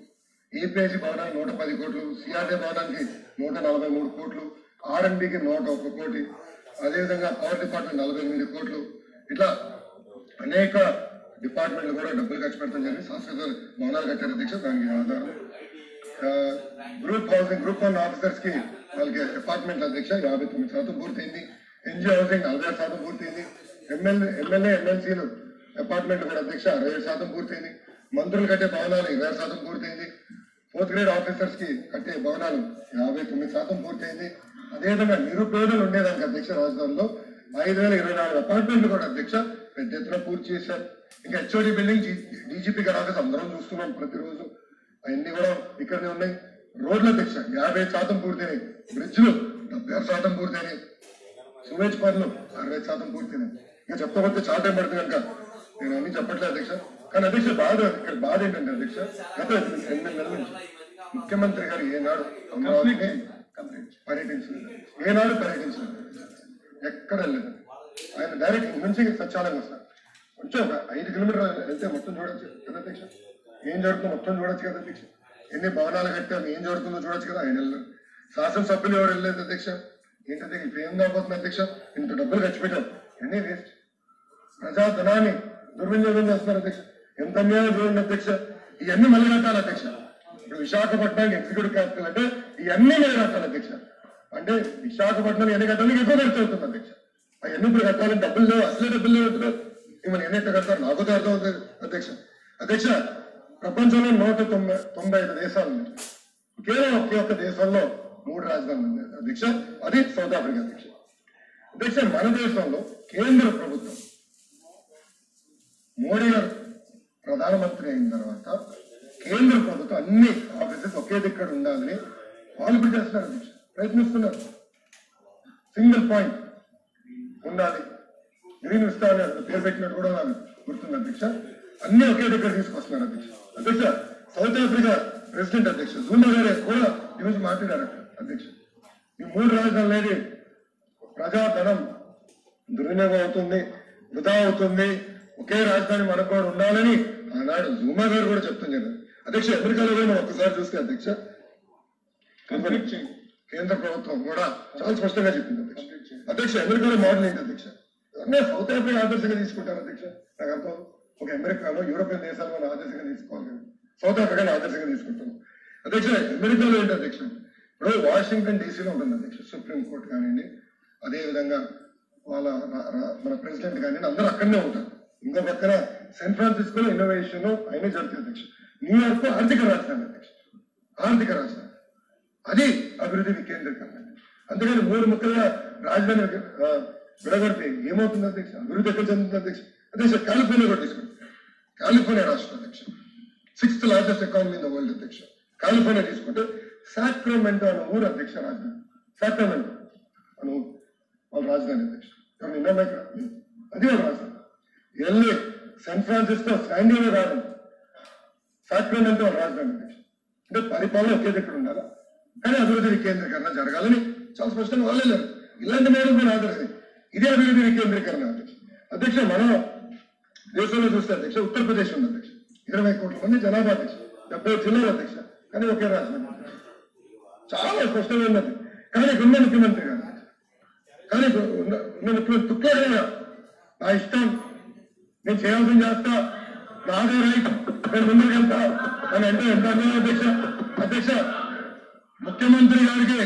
ఈపీఐసి భవనానికి నూట పది కోట్లు సిఆర్డీ భవనానికి నూట నలభై మూడు కోట్లు ఆర్ఎండ్బికి నూట ఒక కోటి అదేవిధంగా పవర్ డిపార్ట్మెంట్ నలభై ఎనిమిది కోట్లు ఇట్లా అనేక డిపార్ట్మెంట్లు కూడా డబ్బులు ఖర్చు పెడతాం జరిగింది శాశ్వత భవనాలు కట్టారు అధ్యక్ష దానికి ఆధారం ఆ, group housing group one officers కి వాళ్ళకి అపార్ట్మెంట్ అధ్యక్ష యాభై తొమ్మిది శాతం పూర్తయింది ఎన్జిఓ హౌసింగ్ నలభై ఆరు శాతం పూర్తయింది ఎమ్మెల్యే ఎమ్మెల్యే ఎమ్మెల్సీలు అపార్ట్మెంట్ కూడా అధ్యక్ష అరవై ఏడు శాతం పూర్తయింది మంత్రులు కట్టే భవనాలు ఇరవై ఆరు శాతం పూర్తయింది ఫోర్త్ గ్రేడ్ ఆఫీసర్స్ కి కట్టే భవనాలు యాభై తొమ్మిది శాతం పూర్తయింది అదేవిధంగా నిరుపేదలు ఉండేదానికి అధ్యక్ష రాజధానిలో ఐదు వేల ఇరవై నాలుగు అపార్ట్మెంట్లు కూడా అధ్యక్ష పెద్ద ఎత్తున పూర్తి చేశారు ఇంకా హెచ్ఓడి బిల్డింగ్ డీజీపీ గారి ఆఫీస్ అందరం చూస్తున్నాం ప్రతిరోజు అవన్నీ కూడా ఇక్కడనే ఉన్నాయి రోడ్ల అధ్యక్ష యాభై శాతం పూర్తయినాయి బ్రిడ్జ్లు డెబ్బై ఆరు శాతం పూర్తయినాయి సువేజ్ పనులు అరవై శాతం పూర్తయినాయి ఇంకా చెప్పకపోతే చాలా టైం పడుతుంది కనుక నేను అన్ని చెప్పట్లేదు అధ్యక్ష కానీ అధ్యక్ష బాధ ఇక్కడ బాధ ఏంటంటే అధ్యక్ష గత ఎనిమిది నెలల నుంచి ముఖ్యమంత్రి గారు ఏనాడు అమరావతిని పర్యటించలేదు ఏనాడు పర్యటించలేదు ఎక్కడ వెళ్ళలేదు ఆయన డైరెక్ట్ ఇంటి నుంచి సచివాలయం వస్తారు కొంచెం ఒక ఐదు కిలోమీటర్లు వెళ్తే మొత్తం చూడొచ్చు కదా అధ్యక్ష ఏం జరుగుతుందో మొత్తం చూడొచ్చు కదా అధ్యక్ష ఎన్ని భవనాలు కట్టాము ఏం జరుగుతుందో చూడొచ్చు కదా ఆయన వెళ్ళారు శాసనసభ్యులు ఎవరు వెళ్ళలేదు అధ్యక్ష ఏంటంటే ఇప్పుడు ఏం కాబోతుంది అధ్యక్ష ఇంత డబ్బులు ఖర్చు పెట్టాం అన్నీ వేస్ట్ ప్రజాధనాన్ని దుర్వినియోగం చేస్తున్నారు అధ్యక్ష ఎంత అన్యాయం చూడండి అధ్యక్ష ఇవన్నీ మళ్ళీ కట్టాలి అధ్యక్ష ఇప్పుడు విశాఖపట్నానికి ఎగ్జిక్యూటివ్ క్యాపిటల్ అంటే ఇవన్నీ మళ్ళీ కట్టాలి అధ్యక్ష అంటే విశాఖపట్నం ఎన్ని కట్టాలి ఎక్కువ ఖర్చు అవుతుంది అధ్యక్ష అవన్నీ ఇప్పుడు కట్టాలని డబ్బులు లేవు అసలే డబ్బులు లేవు అంటున్నారు ఇవన్నీ ఎన్ని ఎట్లా కడతారు నాకు అయితే అర్థం అవుతుంది అధ్యక్ష అధ్యక్ష ప్రపంచంలో నూట తొంభై తొంభై ఐదు దేశాలు ఉన్నాయి కేవలం ఒకే ఒక్క దేశంలో మూడు రాజధానులు ఉన్నాయి అధ్యక్ష అది సౌత్ ఆఫ్రికా అధ్యక్ష అధ్యక్ష మన దేశంలో కేంద్ర ప్రభుత్వం మోడీ గారు ప్రధానమంత్రి అయిన తర్వాత కేంద్ర ప్రభుత్వం అన్ని ఆఫీసెస్ ఒకే దగ్గర ఉండాలని వాళ్ళు పెట్టేస్తున్నారు అధ్యక్ష ప్రయత్నిస్తున్నారు సింగిల్ పాయింట్ ఉండాలి గ్రీన్ విస్తా అని అసలు పేరు పెట్టినట్టు కూడా నాకు గుర్తుంది అధ్యక్ష అన్ని ఒకే దగ్గర తీసుకొస్తున్నారు అధ్యక్ష అధ్యక్ష సౌత్ ఆఫ్రికా ప్రెసిడెంట్ అధ్యక్ష జూమా గారే కూడా ఈరోజు మాట్లాడారు అధ్యక్ష ఈ మూడు రాజధానులు అనేది ప్రజాధనం దుర్వినియోగం అవుతుంది వృధా అవుతుంది ఒకే రాజధాని మనకు కూడా ఉండాలని ఆనాడు జూమా గారు కూడా చెప్తాం కదా అధ్యక్ష అమెరికాలో కూడా మనం ఒక్కసారి చూస్తే అధ్యక్ష కంప్లీట్ చేయండి కేంద్ర ప్రభుత్వం కూడా చాలా స్పష్టంగా చెప్పింది అధ్యక్ష అధ్యక్ష అమెరికాలో మోడల్ ఏంటి అధ్యక్ష అన్నీ సౌత్ ఆఫ్రికా ఆదర్శంగా తీసుకుంటారు అధ్యక్ష నాకు అర్థం ఒక అమెరికాలో యూరోపియన్ దేశాల్లో ఆదర్శంగా తీసుకోవాలి కానీ సౌత్ ఆఫ్రికాని ఆదర్శంగా తీసుకుంటాం అధ్యక్ష అమెరికాలో ఏంటి అధ్యక్ష ఇప్పుడు వాషింగ్టన్ డీసీలో ఉంటుంది అధ్యక్ష సుప్రీం కోర్టు కానివ్వండి అదే విధంగా వాళ్ళ రా- రా- మన ప్రెసిడెంట్ కానివ్వండి అందరూ అక్కడనే ఉంటారు ఇంకో పక్కన శాన్ ఫ్రాన్సిస్కోలో ఇన్నోవేషన్ అయినా జరుగుతుంది అధ్యక్ష న్యూయార్క్ ఆర్థిక రాజధాని అధ్యక్ష ఆర్థిక రాజధాని అది అభివృద్ధి వికేంద్రీకరణ అందుకని మూడు ముక్కలుగా రాజధాని ఆ, విడగొడితే ఏమవుతుంది అధ్యక్ష అభివృద్ధి ఎక్కడ చెందుతుంది అధ్యక్ష అధ్యక్ష కాలిఫోర్నియా కూడా తీసుకుంది కాలిఫోర్నియా రాష్ట్రం అధ్యక్ష sixth largest economy in the world అధ్యక్ష కాలిఫోర్నియా తీసుకుంటే సాక్రమెంటో అనే ఊరు అధ్యక్ష రాజధాని సాక్రమెంటో అనే ఊరు వాళ్ళ రాజధాని అధ్యక్ష ఎవరు నిన్న ఇక్కడ అది ఒక రాజధాని ఎల్ఏ శాన్ ఫ్రాన్సిస్కో శాండియో కాదు సాక్రమెంటో వాళ్ళ రాజధాని అధ్యక్ష అంటే పరిపాలన ఒకే దగ్గర ఉండాలా కానీ అభివృద్ధి వికేంద్రీకరణ జరగాలని చాలా స్పష్టంగా వాళ్ళే లేరు ఇలాంటి మేడం కూడా ఆదర్శం ఇదే అభివృద్ధి వికేంద్రీకరణ అధ్యక్ష అధ్యక్ష మనం దేశంలో చూస్తే అధ్యక్ష ఉత్తరప్రదేశ్ ఉంది అధ్యక్ష ఇరవై కోట్ల మంది జనాభా అధ్యక్ష డెబ్బై జిల్లాల అధ్యక్ష కానీ ఒకే రాజధాని అధ్యక్ష. చాలా స్పష్టంగా ఉన్నది కానీ ఇక్కడ ఉన్న ముఖ్యమంత్రి గారు కానీ ఇక్కడ ఉన్న ఉన్న ముఖ్యమంత్రి తుక్కేగా నా ఇష్టం నేను చేయాల్సింది చేస్తా నాదే రైట్ నేను ముందుకు వెళ్తా అని అంటే ఎంత అన్యాయం అధ్యక్ష అధ్యక్ష ముఖ్యమంత్రి గారికి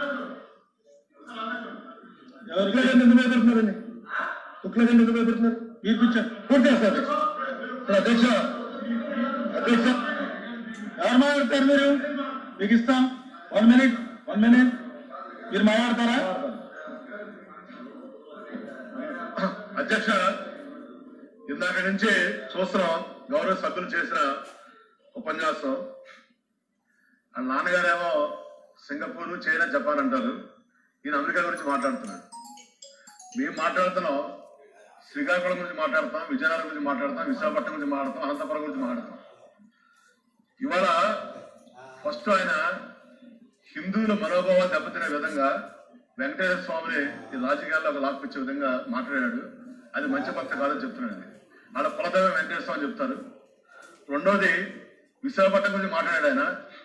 తుక్లగండి ఎందుకు భయపడుతున్నారండి తుక్లగండి ఎందుకు భయపడుతున్నారు తీర్పిచ్చారు పూర్తి చేస్తా అధ్యక్ష ఇప్పుడు అధ్యక్ష అధ్యక్ష ఎవరు మాట్లాడతారు మీరు మీకు ఇస్తాం వన్ మినిట్ వన్ మినిట్ మీరు మాట్లాడతారా అధ్యక్ష ఇందాక నుంచి చూస్తున్నాం గౌరవ సభ్యులు చేసిన ఉపన్యాసం ఆ నాన్నగారేమో సింగపూర్ చైనా జపాన్ అంటారు ఈయన అమెరికా గురించి మాట్లాడుతున్నాడు మేము మాట్లాడుతున్నాం శ్రీకాకుళం గురించి మాట్లాడతాం విజయనగరం గురించి మాట్లాడతాం విశాఖపట్నం గురించి మాట్లాడతాం అనంతపురం గురించి మాట్లాడతాం ఇవాళ ఫస్ట్ ఆయన హిందువుల మనోభావాలు దెబ్బతినే విధంగా వెంకటేశ్వర స్వామిని ఈ రాజకీయాల్లో ఒక లాక్కొచ్చే విధంగా మాట్లాడాడు అది మంచి భక్తి కాదని చెప్తున్నాడు అది. ఆడ కులదైవం వెంకటేశ్వర స్వామి చెప్తారు రెండోది విశాఖపట్నం గురించి మాట్లాడాడు ఆయన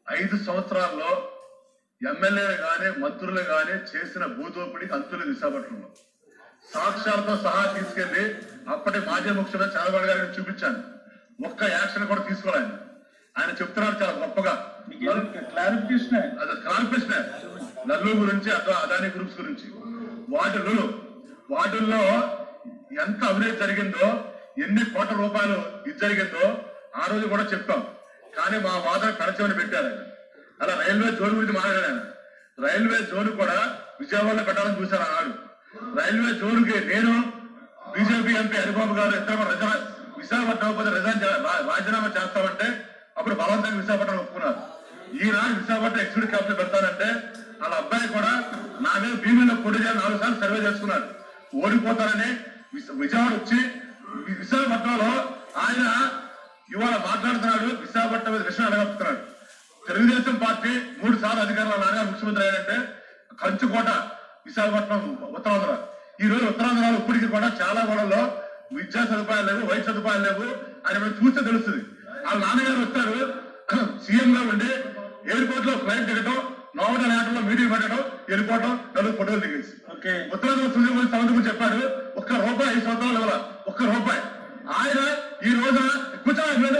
ఐదు సంవత్సరాల్లో ఎమ్మెల్యేలు కానీ మంత్రులు కానీ చేసిన భూదోపిడికి అంతులు విశాఖపట్నంలో సాక్ష్యాలతో సహా తీసుకెళ్లి అప్పటి మాజీ ముఖ్యమంత్రి చంద్రబాబు గారికి చూపించాను ఒక్క యాక్షన్ కూడా తీసుకోవాలి ఆయన చెప్తున్నారు చాలా గొప్పగా క్లారిఫికేషన్ అది క్లారిఫికేషన్ నల్లు గురించి అథవా అదాని గ్రూప్స్ గురించి వాటిలో వాటిల్లో ఎంత అవినీతి జరిగిందో ఎన్ని కోట్ల రూపాయలు ఇది జరిగిందో ఆ రోజు కూడా చెప్పాం కానీ మా వాదన పెడచమని పెట్టారు ఆయన. అలా రైల్వే జోన్ గురించి మాట్లాడారు ఆయన. రైల్వే జోన్ కూడా విజయవాడలో పెట్టాలని చూశారు ఆనాడు రైల్వే జోన్ కి నేను బీజేపీ ఎంపీ హరిబాబు గారు ఇద్దరు కూడా రిజా- విశాఖపట్నం పోతే రిజైన్ చే- రా- రాజీనామా చేస్తామంటే అప్పుడు బలవంతంగా విశాఖపట్నం ఒప్పుకున్నారు ఈనాడు విశాఖపట్నం ఎగ్జిక్యూటివ్ క్యాపిటల్ పెడతానంటే వాళ్ళ అబ్బాయి కూడా నా మీద భీమిలో పొడి చేయాలి నాలుగు సార్లు సర్వే చేసుకున్నాడు ఓడిపోతారని విశ- విజయవాడ వచ్చి వి- విశాఖపట్నంలో ఆయన ఇవాళ మాట్లాడుతున్నాడు విశాఖపట్నం మీద విషయం అడగలుగుతున్నాడు తెలుగుదేశం పార్టీ మూడు సార్లు అధికారంలో నాన్నగారు ముఖ్యమంత్రి అయ్యారంటే కంచుకోట విశాఖపట్నం ఉత్తరాంధ్ర ఈ రోజు ఉత్తరాంధ్రలో ఇప్పటికీ కూడా చాలా గొడవల్లో విద్యా సదుపాయాలు లేవు వైద్య సదుపాయాలు లేవు అని మనం చూస్తే తెలుస్తుంది వాళ్ళ నాన్నగారు వస్తారు సీఎం గా ఉండి ఎయిర్పోర్ట్ లో ఫ్లైట్ దిగటం నోవట లేటంలో మీటింగ్ పెట్టడం వెళ్ళిపోవటం నలుగురు ఫోటోలు దిగేసి ఓకే ఉత్తరాంధ్ర సుజీవ్ సముద్రం చెప్పాడు ఒక్క రూపాయి ఐదు సంవత్సరాలు ఇవ్వాల ఒక్క రూపాయి ఆయన ఈ రోజున కూర్చో మీద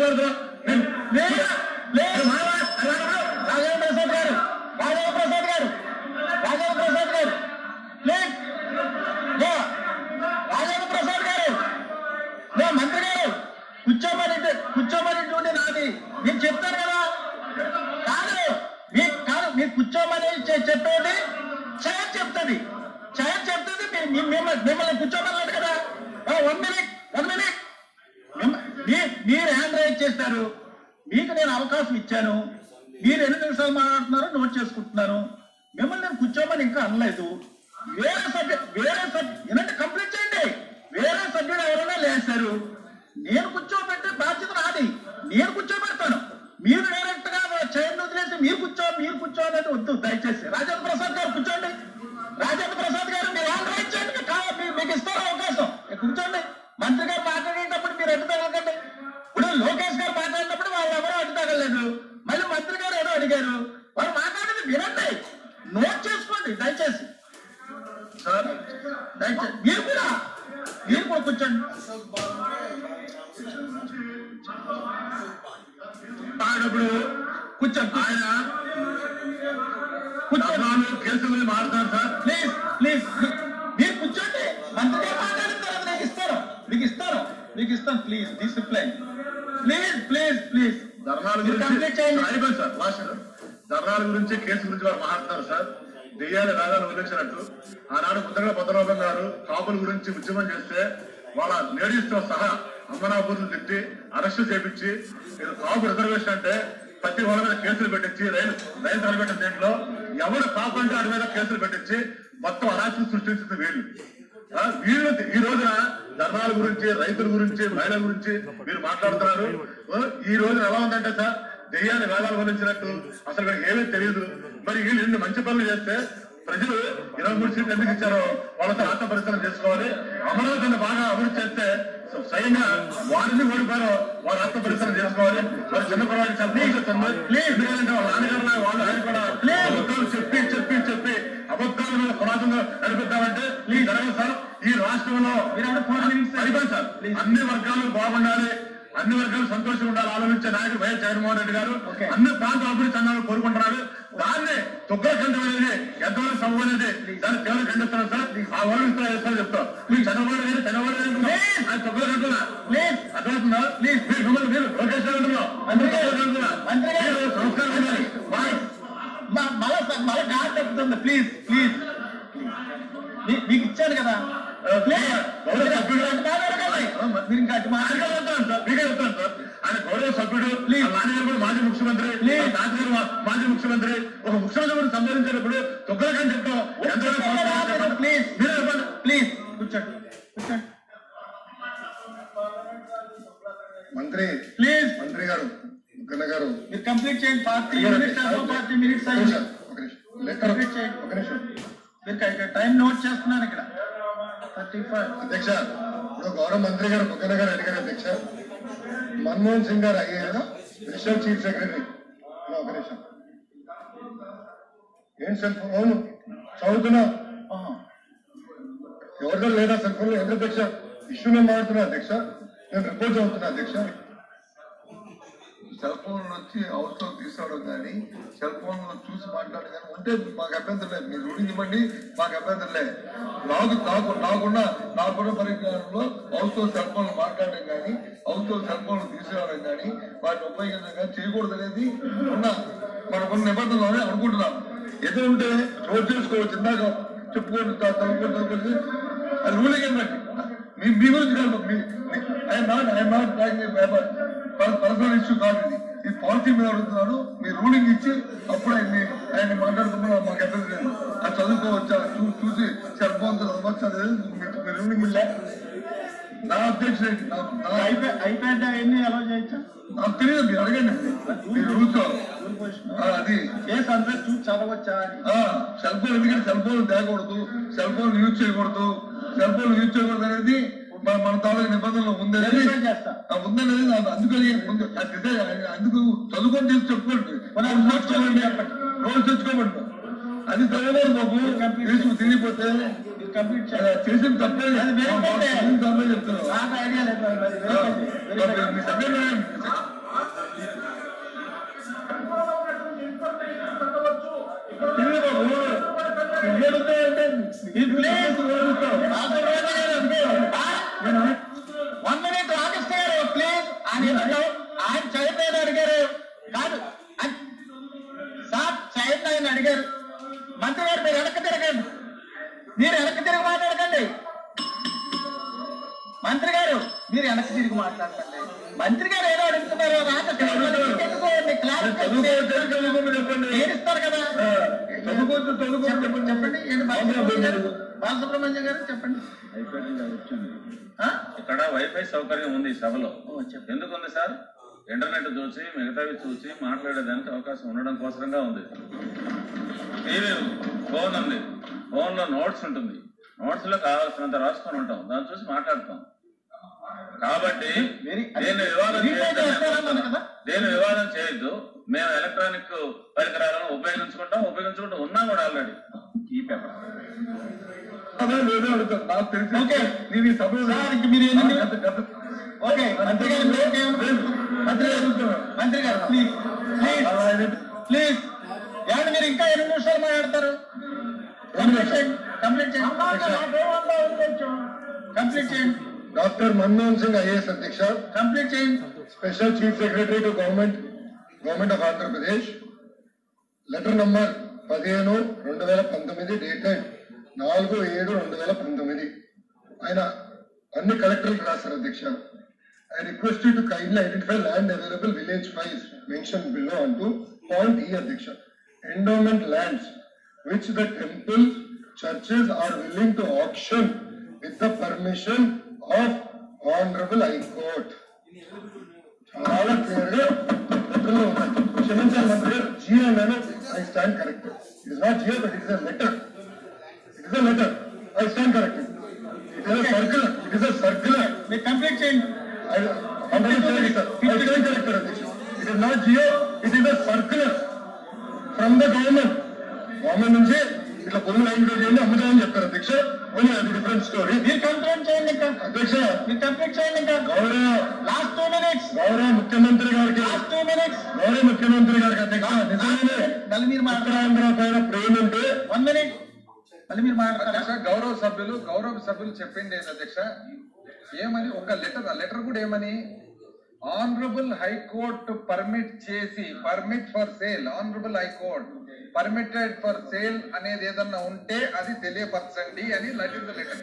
రాజేంద్ర ప్రసాద్ గారు రాజేంద్ర ప్రసాద్ గారు రాజేంద్ర ప్రసాద్ గారు ప్లీజ్ లే రాజేంద్ర ప్రసాద్ గారు లే మంత్రి గారు కూర్చోమని కూర్చోమని ఉండి నాది నేను చెప్తాను కదా కాదు మీకు కాదు మీకు కూర్చోమని చె- చెప్పేది చైర్ చెప్తుంది చైర్ చెప్తుంది మీ- మీ- మిమ్మల్ని మిమ్మల్ని కూర్చోమన్నాడు కదా వన్ మినిట్ వన్ మినిట్ మిమ్మ- మీ- మీరు హ్యాండ్ రైజ్ చేస్తారు మీకు నేను అవకాశం ఇచ్చాను మీరు ఎన్ని నిమిషాలు మాట్లాడుతున్నారో నోట్ చేసుకుంటున్నాను మిమ్మల్ని నేను కూర్చోమని ఇంకా అనలేదు వేరే సబ్జెక్ట్ వేరే సబ్జెక్ట్ ఏనంటే కంప్లీట్ చేయండి వేరే సబ్జెక్ట్ ఎవరైనా లేస్తారు నేను కూర్చోబెట్టే బాధ్యత నాది నేను కూర్చోబెడతాను మీరు డైరెక్ట్ గా చైర్ వదిలేసి మీరు కూర్చో మీరు కూర్చో అనేది వద్దు దయచేసి రాజేంద్ర ప్రసాద్ గారు కూర్చోండి రాజేంద్ర ప్రసాద్ గారు మీరు హ్యాండ్ రైజ్ చేయండి మీకు కావాలి, మీ- మీకు ఇస్తారు అవకాశం ఇక కూర్చోండి మంత్రి గారు మాట్లాడేటప్పుడు మీరు ఎటు తగలకండి ఇప్పుడు లోకేష్ గారు మాట్లాడినప్పుడు వాళ్ళు ఎవరో అడ్డు తగలేదు మళ్ళీ మంత్రి గారు ఏదో అడిగారు వారు మాట్లాడేది వినండి నోట్ చేసుకోండి దయచేసి సార్ దయచేసి మీరు కూడా మీరు కూడా కూర్చోండి ఆడినప్పుడు కూర్చోండి ఆయన కూర్చోండి ధర్నాలు కేసుల మీద మాట్లాడతారు సార్ ప్లీజ్ ప్లీజ్ మీరు కూర్చోండి మంత్రి గారు మాట్లాడిన తర్వాత నాకు ఇస్తాను మీకు ఇస్తాను మీకు ఇస్తాను please discipline please please please ధర్నాల మీరు కంప్లీట్ గురించి చేయండి అయిపోయింది సార్ లాస్ట్ ధర్నాల గురించి కేసు గురించి వారు మాట్లాడతారు సార్ దెయ్యాలు వేదాలు వదిలించినట్టు ఆనాడు ముద్దగల భద్రబాబు గారు కాపుల గురించి ఉద్యమం చేస్తే వాళ్ళ లేడీస్ తో సహా అమ్మనాబూతులు తిట్టి అరెస్ట్ చేపించి ఇది కాపు రిజర్వేషన్ అంటే ప్రతి వాళ్ళ మీద కేసులు పెట్టించి రైలు రైలు తలపెట్టిన దీంట్లో ఎవరు కాపు అంటే వాడి మీద కేసులు పెట్టించి మొత్తం అరాచకం సృష్టించింది వీళ్ళు ఆ, వీళ్ళు ఈ రోజున ధర్నాల గురించి రైతుల గురించి మహిళల గురించి మీరు మాట్లాడుతున్నారు ఆ, ఈ రోజున ఎలా ఉందంటే సార్ దెయ్యాన్ని వేలాలు వదిలించినట్టు అసలు వీళ్ళకి ఏమీ తెలియదు మరి వీళ్ళు ఎన్ని మంచి పనులు చేస్తే ప్రజలు ఇరవై మూడు సీట్లు ఎందుకు ఇచ్చారో వాళ్ళతో ఆత్మ పరిశ్రమ చేసుకోవాలి అమరావతిని బాగా అభివృద్ధి చేస్తే స్వయంగా వారిని ఓడిపోయారో వారు ఆత్మ పరిశ్రమ చేసుకోవాలి మరి చిన్న పిల్లలకి చెప్పి ప్లీజ్ ఎందుకంటే వాళ్ళ నాన్నగారు వాళ్ళు ఆయన కూడా అబద్ధాలు చెప్పి చెప్పి చెప్పి అబద్ధాల మీద పునాదంగా నడిపిద్దామంటే ప్లీజ్ జరగదు సార్ ఈ రాష్ట్రంలో అయిపోయింది సార్ అన్ని వర్గాలు బాగుండాలి అన్ని వర్గాలు సంతోషంగా ఉండాలి ఆలోచించే నాయకుడు వైఎస్ జగన్మోహన్ రెడ్డి గారు Okay. అన్ని ప్రాంతాల అభివృద్ధి చెందాలని కోరుకుంటున్నారు దాన్ని తుగ్గల ఖండం అనేది ఎంతవరకు సభ అనేది దాన్ని తీవ్ర ఖండిస్తున్నాం సార్ ఆ వాళ్ళు ఇస్తారు ఇస్తారు చెప్తాం మీరు చంద్రబాబు గారు చంద్రబాబు గారు ఆయన తుగ్గల ఖండున్నా ప్లీజ్ అర్థమవుతుందా ప్లీజ్ మీరు మిమ్మల్ని మీరు లోకేష్ గారు అంటున్నాం మంత్రి గారు, తుగ్గల ఖండున్నా. మంత్రి గారు. మీరు సంస్కారం ఉండాలి బాయ్. మళ్ళా మళ్ళా ఘాట్ తప్పుతుంది ప్లీజ్ ప్లీజ్ మీకు ఇచ్చాను కదా ప్లీజ్ గౌరవ సభ్యుడు మీరు ఇంకా అటు ఆయనకే మాట్లాడారు చెప్తాను సార్ మీకే చెప్తాను సార్ ఆయన గౌరవ సభ్యుడు Please. వాళ్ళ నాన్నగారు కూడా మాజీ ముఖ్యమంత్రి Please. వాళ్ళ తాతగారు మా- మాజీ ముఖ్యమంత్రి ఒక ముఖ్యమంత్రి గురించి సంబోధించేటప్పుడు తొక్కలకని చెప్తాం ఎంత ప్లీజ్ మీరే చెప్పండి ప్లీజ్ కూర్చోండి కూర్చోండి మంత్రి ప్లీజ్ మంత్రి గారు ముక్కన్న గారు మీరు కంప్లీట్ చేయండి forty minutes above forty minutes ఒక అయింది నిమిషం, ఒక నిమిషం. లెక్కలు Complete చేయండి. ఒక నిమిషం మీరు టైం నోట్ చేస్తున్నాను ఇక్కడ థర్టీ ఫైవ్ అధ్యక్ష ఇప్పుడు గౌరవ మంత్రి గారు ముక్కన్న గారు అడిగారు అధ్యక్ష మన్మోహన్ సింగ్ గారు అయ్యారు స్పెషల్ చీఫ్ సెక్రటరీ ఒక నిమిషం ఏం సెల్ ఫోన్ అవును చదువుతున్నా ఎవరిదో లేదా సెల్ ఫోన్ ఏంటి అధ్యక్ష ఇష్యూ నేను మాడుతున్నా అధ్యక్ష నేను రిపోర్ట్ చదువుతున్నా అధ్యక్ష సెల్ ఫోన్ వచ్చి అవసరం తీసుకోవడం కానీ సెల్ ఫోన్ చూసి మాట్లాడడం కానీ ఉంటే మాకు అభ్యంతరం లేదు మీరు రూలింగ్ ఇవ్వండి మాకు అభ్యంతరం లేదు నాకు నాకు నాకున్న నాకున్న పరిజ్ఞానంలో అవసరం సెల్ ఫోన్ మాట్లాడడం కానీ అవసరం సెల్ ఫోన్ తీసుకురావడం కానీ వాటిని ఉపయోగించడం కానీ చేయకూడదు అనేది ఉన్న మనకున్న నిబంధనలు అనుకుంటున్నాం ఏదో ఉంటే చోటు చేసుకోవచ్చు ఇందాక చెప్పుకోండి చదువుకుంటే అది రూలింగ్ ఇవ్వండి మీ మీ గురించి కాదు మీ I'm not I'm not personal issue కాదు ఇది ఈ పాలసీ మీద అడుగుతున్నాను మీ రూలింగ్ ఇచ్చి అప్పుడు ఆయన్ని ఆయన మాట్లాడుతున్నా మాకు ఎక్కడ లేదు అది చదువుకోవచ్చా చూ చూసి సెల్ ఫోన్ చదవచ్చు అది మీ- మీ రూలింగ్ ఇల్ల నా అధ్యక్షుడు ఏంటి? నా- నా- అయిపోయింది అవన్నీ ఎలా చేయొచ్చా నాకు తెలియదు మీరు అడగండి మీ రూల్స్ అది కేసు అంతా చూసి చదవచ్చా అని సెల్ ఫోన్ ఎందుకంటే సెల్ ఫోన్ తేకూడదు సెల్ ఫోన్ యూజ్ చేయకూడదు సెల్ ఫోన్ యూజ్ చేయకూడదు అనేది మన మన తాలూకు నిబంధనలు ఉందనేది వెరిఫై చేస్తా. ఆ, ఉందనేది నాకు అందుకని ముందు అది ఇదే, అందుకు చదువుకొని తెలిసి చెప్పుకోండి రోజు తెచ్చుకోమండి రోజు తెచ్చుకోమండి అది చదవలేదు బాబు తీసుకు తిరిగిపోతే ఇది కంప్లీట్ ఆ, చేయాలి చేసిన తప్పే అది వెరిఫై చేయాలి. చేసిన తప్పే చెప్తున్నాను నాకు ఐడియా లేదు మరి మరి ఆ, వెరిఫై చేయి. వెరిఫై మరి మీ సంగతి ఏంటి? తెలియదు బాబు తెలియదు అంటే ఇది ప్లీజ్ వన్ మినిట్ రామకృష్ణ గారు ప్లీజ్ ఆయన ఎందుకు ఆయన చైతన్య అడిగారు కాదు ఆయన- సార్ చైతన్య అడిగారు మంత్రి గారు మీరు వెనక్కి తిరగండి మీరు వెనక్కి తిరిగి మాట్లాడకండి మంత్రి గారు మీరు వెనక్కి తిరిగి మాట్లాడకండి మంత్రి గారు ఏదో అడుగుతున్నారు రామకృష్ణ గారు ఎందుకు చదువుకోవచ్చు క్లారిఫికేషన్ చదువుకోమని చెప్పండి మీరు ఇస్తారు కదా చదువుకోవచ్చు చదువుకోమని చెప్పండి చెప్పండి ఏంటి బాలసుబ్రహ్మణ్యం గారు బాలసుబ్రహ్మణ్యం గారు చెప్పండి ఆ? ఇక్కడ వైఫై సౌకర్యం ఉంది ఈ సభలో ఓ, చెప్పండి ఎందుకు ఉంది సార్ ఇంటర్నెట్ చూసి మిగతావి చూసి మాట్లాడేదానికి అవకాశం ఉండడం కోసంగా ఉంది టీవీ ఫోన్ ఉంది ఫోన్ లో నోట్స్ ఉంటుంది నోట్స్ లో కావాల్సినంత రాసుకొని ఉంటాం దాన్ని చూసి మాట్లాడతాం కాబట్టి Very- దేని వివాదం Replay చేస్తారన్నాను చేయొద్దు. కదా? దేని వివాదం చేయొద్దు మేము ఎలక్ట్రానిక్ పరికరాలను ఉపయోగించుకుంటాం ఉపయోగించుకుంటూ ఉన్నాం కూడా ఆల్రెడీ ఈ పేపర్ అదే లేదో అడుగుతాను నాకు తెలిసి ఓకే. నేను ఈ సభలో సార్, ఇంక మీరు ఎన్ని- గత గత ఓకే మంత్రి గారు ఓకే మంత్రి గారు మంత్రి గారు ప్లీజ్ ప్లీజ్ ప్లీజ్ ఏమండి మీరు ఇంకా ఎన్ని నిమిషాలు మాట్లాడతారు కంప్లీట్ చేయండి కంప్లీట్ చేయండి కంప్లీట్ చేయండి డాక్టర్ మన్మోహన్ సింగ్ ఐఏఎస్ అధ్యక్ష కంప్లీట్ చేయండి special chief secretary to government government of Andhra Pradesh letter number పదిహేను రెండు వేల పంతొమ్మిది డేటెడ్ నాలుగు ఏడు రెండు వేల పంతొమ్మిది ఆయన అన్ని కలెక్టర్లకు రాశారు అధ్యక్ష I request to kindly identify land available village files mention below అంటూ పాయింట్ ఈ అధ్యక్ష endowment lands which the temple churches are willing to option with the permission of honourable high court చాలా క్లియర్ గా లెటర్లో ఉన్నాయి క్షమించాలి మంత్రి గారు జియో అన్నాను I stand correct it is not GO but it is a letter it is a letter I stand correct it is a circular it is a circular మీరు కంప్లీట్ చేయండి I understand, sir. I stand corrected, Adhyaksha. It is not geo, it is a circular from the government. Government నుంచి ఇట్లా పొద్దున లైన్ చేయండి అమ్ముదామని చెప్పారు అధ్యక్ష ఓన్లీ అది డిఫరెంట్ స్టోరీ మీరు కంప్లీట్ చేయండి ఇంకా అధ్యక్ష మీరు కంప్లీట్ చేయండి ఇంకా గౌరవ లాస్ట్ టూ మినిట్స్ గౌరవ ముఖ్యమంత్రి గారికి లాస్ట్ టూ మినిట్స్ గౌరవ ముఖ్యమంత్రి గారికి అధ్యక్ష నిజంగానే మళ్ళీ మీరు మాట్లాడారు ఉత్తరాంధ్ర పైన ప్రేమ ఉంటే వన్ మినిట్ మళ్ళీ మీరు మాట్లాడతారా అధ్యక్ష గౌరవ సభ్యులు గౌరవ సభ్యులు చెప్పింది ఏంటి అధ్యక్ష ఏమని ఒక లెటర్ ఆ లెటర్ కూడా ఏమని ఆనరబుల్ హైకోర్టు పర్మిట్ చేసి permit for sale honourable high court permitted for sale అనేది ఏదన్నా ఉంటే అది తెలియపరచండి అని లెటర్ లెటర్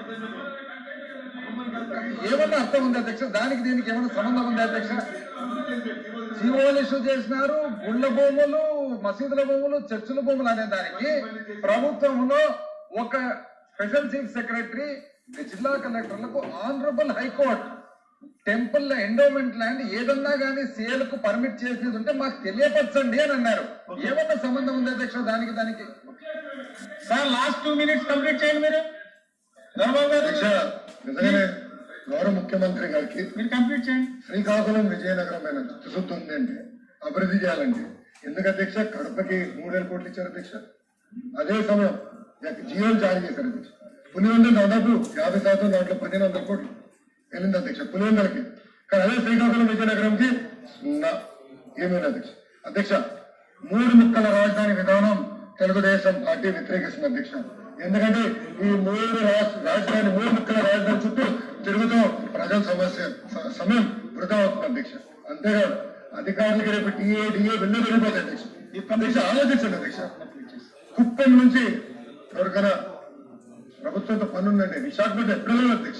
ఏమన్నా అర్థం ఉంది అధ్యక్ష దానికి దీనికి ఏమైనా సంబంధం ఉంది అధ్యక్ష జీవోలు ఇష్యూ చేసినారు గుళ్ళ భూములు మసీదుల భూములు చర్చిల భూములు అనే దానికి ప్రభుత్వంలో ఒక స్పెషల్ చీఫ్ సెక్రటరీ జిల్లా కలెక్టర్లకు honourable high court temple endowment land ఏదన్నా గానీ సేల్ కు పర్మిట్ చేసేది ఉంటే మాకు తెలియపరచండి అని అన్నారు ఏమన్నా సంబంధం ఉంది అధ్యక్ష దానికి దానికి sir last two minutes complete చేయండి మీరు చంద్రబాబు అధ్యక్ష గారు నిజంగానే గౌరవ ముఖ్యమంత్రి గారికి మీరు కంప్లీట్ చేయండి శ్రీకాకుళం విజయనగరం అయిన చిత్తశుద్ధి ఉంది అంటే అభివృద్ధి చేయాలంటే ఎందుకు అధ్యక్ష కడపకి మూడు వేల కోట్లు ఇచ్చారు అధ్యక్ష అదే సమయం జియో జారీ చేశారు అధ్యక్ష పులివెందులు దాదాపు యాభై శాతం దాంట్లో పదిహేను వందల కోట్లు వెళ్ళింది అధ్యక్ష పులివెందులకి కానీ అదే శ్రీకాకుళం విజయనగరంకి సున్నా ఏమైనా అధ్యక్ష అధ్యక్ష మూడు ముక్కల రాజధాని విధానం తెలుగుదేశం పార్టీ వ్యతిరేకిస్తుంది అధ్యక్ష ఎందుకంటే ఈ మూడు రాష్ట్ర రాజధాని మూడు ముక్కల రాజధాని చుట్టూ తిరుగుతూ ప్రజల సమస్య స- సమయం వృధా అవుతుంది అధ్యక్ష అంతేకాదు అధికారులకి రేపు టీఏ డిఏ వెళ్ళి వెళ్ళిపోతాయి అధ్యక్ష ఈ అధ్యక్ష ఆలోచించండి అధ్యక్ష కుప్పం నుంచి ఎవరికైనా ప్రభుత్వంతో పని ఉందండి విశాఖపట్నం ఎక్కడ లేదు అధ్యక్ష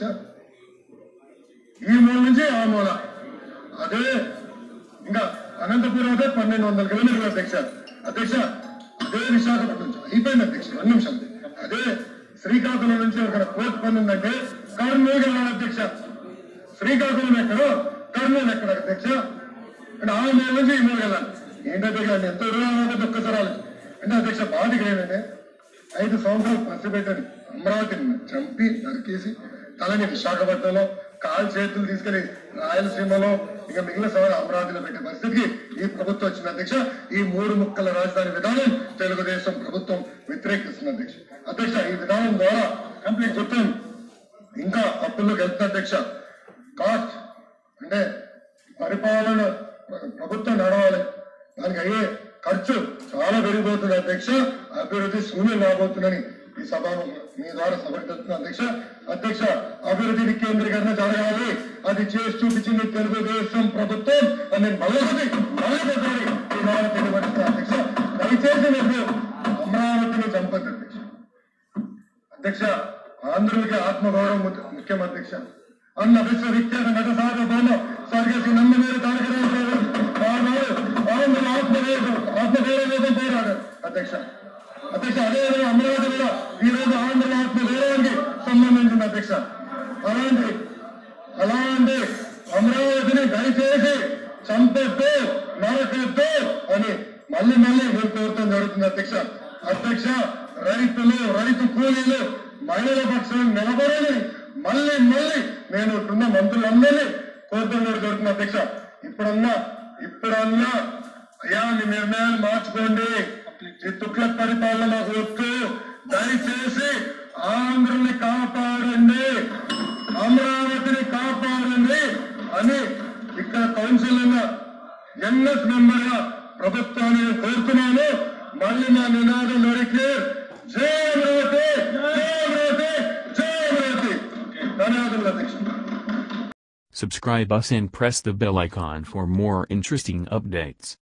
ఈ మూల నుంచి ఆ మూల అదే ఇంకా అనంతపురం అయితే పన్నెండు వందల కిలోమీటర్లు అధ్యక్ష అధ్యక్ష అదే విశాఖపట్నం నుంచి అయిపోయింది అధ్యక్ష రెండు నిమిషాలు అదే శ్రీకాకుళం నుంచి ఎవరికైనా కోర్టు పని ఉందంటే కర్నూలు వెళ్ళాలి అధ్యక్ష శ్రీకాకుళం ఎక్కడో కర్నూలు ఎక్కడ అధ్యక్ష అంటే ఆ మూల నుంచి ఈ మూల వెళ్ళాలి ఏంటంటే ఇక ఎంత దూరం ఒక్కసారి ఆలోచన. అంటే అధ్యక్ష బాధ ఇక్కడ ఏంటంటే ఐదు సంవత్సరాలు పసిపెట్టని అమరావతిని చంపి నరికేసి తలని విశాఖపట్నంలో కాలు చేతులు తీసుకెళ్లి రాయలసీమలో ఇక మిగిలిన సవాలు అమరావతిలో పెట్టే పరిస్థితికి ఈ ప్రభుత్వం వచ్చింది అధ్యక్ష ఈ మూడు ముక్కల రాజధాని విధానం తెలుగుదేశం ప్రభుత్వం వ్యతిరేకిస్తుంది అధ్యక్ష అధ్యక్ష ఈ విధానం ద్వారా కంప్లీట్ గుర్తుంది ఇంకా అప్పుల్లోకి వెళ్తుంది అధ్యక్ష కాస్ట్ అంటే పరిపాలన ప్ర- ప్రభుత్వం నడవాలి దానికి అయ్యే ఖర్చు చాలా పెరిగిపోతుంది అధ్యక్ష అభివృద్ధి శూన్యం రాబోతుందని ఈ సభ మీ ద్వారా సభకు అధ్యక్ష అధ్యక్ష అభివృద్ధి వికేంద్రీకరణ జరగాలి అది చేసి చూపించింది తెలుగుదేశం ప్రభుత్వం అని నేను మళ్ళీ మళ్ళీ ఈ ద్వారా తెలియపరుస్తున్నా అధ్యక్ష దయచేసి మీరు అమరావతిని చంపద్దు అధ్యక్ష అధ్యక్ష ఆంధ్రులకి ఆత్మగౌరవం ముఖ్య- ముఖ్యం అధ్యక్ష అన్న విశ్వవిఖ్యాత నట సార్వభౌమ స్వర్గశ్రీ నందమూరి తారక రామారావు ఆనాడు ఆంధ్ర ఆత్మగౌరవం ఆత్మగౌరవం పోరాడు అధ్యక్ష అధ్యక్ష అదేవిధంగా అమరావతి కూడా ఈ రోజు ఆంధ్ర ఆత్మగౌరవానికి సంబంధించింది అధ్యక్ష అలాంటి అలాంటి అమరావతిని దయచేసి చంపొద్దు నరకొద్దు అని మళ్ళీ మళ్ళీ నేను కోరటం జరుగుతుంది అధ్యక్ష అధ్యక్ష రైతులు రైతు కూలీలు మహిళల పక్షం నిలబడని మళ్ళీ మళ్ళీ నేను ఇప్పుడున్న మంత్రులందరినీ కోరటం కూడా జరుగుతుంది అధ్యక్ష ఇప్పుడన్నా ఇప్పుడన్నా అయ్యా మీ నిర్ణయాలు మార్చుకోండి ఈ తుక్ల పరిపాలన మాకు వద్దు దయచేసి ఆంధ్రుని కాపాడండి అమరావతిని కాపాడండి అని ఇక్కడ కౌన్సిల్ ఉన్న ఎన్ఎస్ మెంబర్ గా ప్రభుత్వాన్ని నేను కోరుతున్నాను మళ్ళీ నా నినాదం వెరీ క్లియర్ జై అమరావతి జై అమరావతి జై అమరావతి ధన్యవాదాలు అధ్యక్షుడు Subscribe us and press the bell icon for more interesting updates.